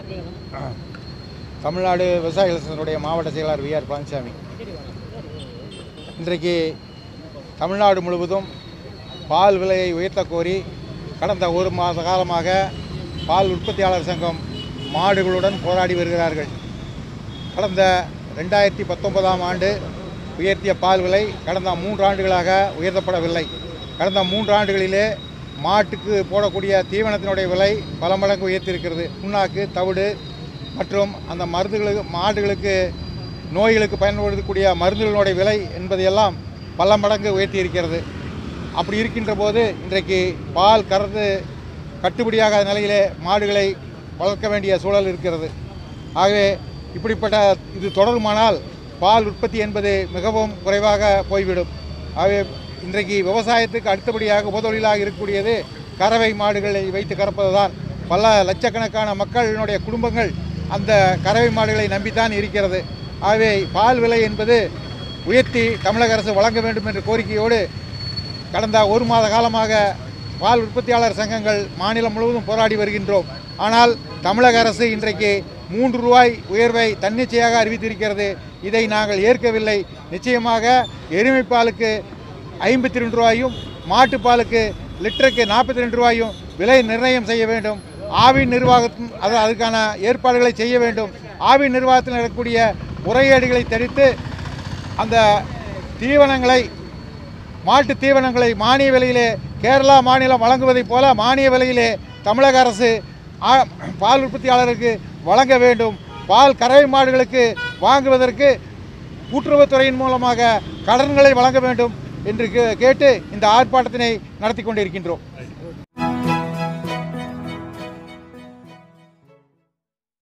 தமிழ்நாடு விவசாயிகள் சங்கத்தினுடைய மாவட்ட செயலாளர் வி ஆர் பழனிசாமி இன்றைக்கு தமிழ்நாடு முழுவதும் பால் விலையை உயர்த்த கோரி கடந்த ஒரு மாத காலமாக பால் உற்பத்தியாளர் சங்கம் மாடுகளுடன் போராடி வருகிறார்கள் கடந்த ரெண்டாயிரத்தி பத்தொன்பதாம் ஆண்டு உயர்த்திய பால் விலை கடந்த மூன்று ஆண்டுகளாக உயர்த்தப்படவில்லை கடந்த மூன்று ஆண்டுகளிலே மாட்டுக்கு போடக்கூடிய தீவனத்தினுடைய விலை பல மடங்கு உயர்த்தியிருக்கிறது புண்ணாக்கு தவிடு மற்றும் அந்த மருந்துகளுக்கு மாடுகளுக்கு நோய்களுக்கு பயன்படுத்தக்கூடிய மருந்துகளுடைய விலை என்பதையெல்லாம் பல மடங்கு உயர்த்தி இருக்கிறது அப்படி இருக்கின்ற போது இன்றைக்கு பால் கறந்து கட்டுப்படியாகாத நிலையிலே மாடுகளை வளர்க்க வேண்டிய சூழல் இருக்கிறது ஆகவே இப்படிப்பட்ட இது தொடருமானால் பால் உற்பத்தி என்பது மிகவும் குறைவாக போய்விடும் ஆகவே இன்றைக்கு விவசாயத்துக்கு அடுத்தபடியாக உபதொழிலாக இருக்கக்கூடியது கறவை மாடுகளை வைத்து கறப்பதுதான் பல லட்சக்கணக்கான மக்களினுடைய குடும்பங்கள் அந்த கறவை மாடுகளை நம்பித்தான் இருக்கிறது ஆகவே பால் விலை என்பது உயர்த்தி தமிழக அரசு வழங்க வேண்டும் என்ற கோரிக்கையோடு கடந்த ஒரு மாத காலமாக பால் உற்பத்தியாளர் சங்கங்கள் மாநிலம் முழுவதும் போராடி வருகின்றோம் ஆனால் தமிழக அரசு இன்றைக்கு மூன்று ரூபாய் உயர்வை தன்னிச்சையாக அறிவித்திருக்கிறது இதை நாங்கள் ஏற்கவில்லை நிச்சயமாக எருமைப்பாலுக்கு ஐம்பத்தி ரெண்டு ரூபாயும் மாட்டுப்பாலுக்கு லிட்டருக்கு நாற்பத்தி ரெண்டு ரூபாயும் விலை நிர்ணயம் செய்ய வேண்டும் ஆவின் நிர்வாகத்தும் அது அதுக்கான ஏற்பாடுகளை செய்ய வேண்டும் ஆவின் நிர்வாகத்தில் நடக்கக்கூடிய முறைகேடுகளை தடுத்து அந்த தீவனங்களை மாட்டு தீவனங்களை மானிய விலையிலே கேரளா மாநிலம் வழங்குவதைப் போல மானிய விலையிலே தமிழக அரசு ஆ- பால் உற்பத்தியாளருக்கு வழங்க வேண்டும் பால் கறவை மாடுகளுக்கு வாங்குவதற்கு கூட்டுறவுத்துறையின் மூலமாக கடன்களை வழங்க வேண்டும் என்று கே- கேட்டு இந்த ஆர்ப்பாட்டத்தினை நடத்தி கொண்டிருக்கின்றோம்